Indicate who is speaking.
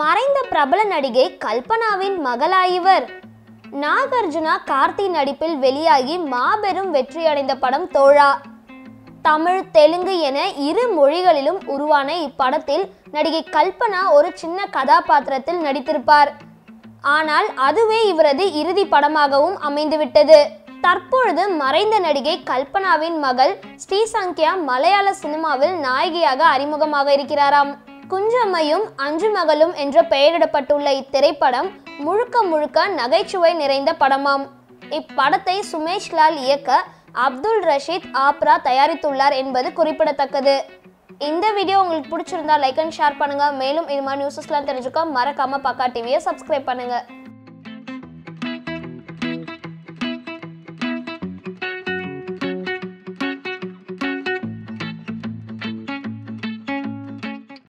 Speaker 1: மறைந்த பிரபல நடிகை கல்பனாவின் மகளாயிவர் நாகார்ஜுனா கார்த்தி நடிப்பில் வெளியாகி மாபெரும் வெற்றியடைந்த படம் தோழா தமிழ் தெலுங்கு என இரு மொழிகளிலும் உருவான இப்படத்தில் நடிகை கல்பனா ஒரு சின்ன கதாபாத்திரத்தில் நடித்திருப்பார் ஆனால் அதுவே இவரது இறுதி படமாகவும் அமைந்துவிட்டது தற்பொழுது மறைந்த நடிகை கல்பனாவின் மகள் ஸ்ரீசங்கியா மலையாள சினிமாவில் நாயகியாக அறிமுகமாக இருக்கிறாராம் குஞ்சம்மையும் அஞ்சு மகளும் என்ற பெயரிடப்பட்டுள்ள இத்திரைப்படம் முழுக்க முழுக்க நகைச்சுவை நிறைந்த படமாம் இப்படத்தை சுமேஷ் லால் இயக்க அப்துல் ரஷீத் ஆப்ரா தயாரித்துள்ளார் என்பது குறிப்பிடத்தக்கது இந்த வீடியோ உங்களுக்கு பிடிச்சிருந்தா லைக் அண்ட் ஷேர் பண்ணுங்க மேலும் இது மாதிரி நியூஸஸ்லாம் தெரிஞ்சுக்க மறக்காம பக்கா டிவியை சப்ஸ்கிரைப் பண்ணுங்க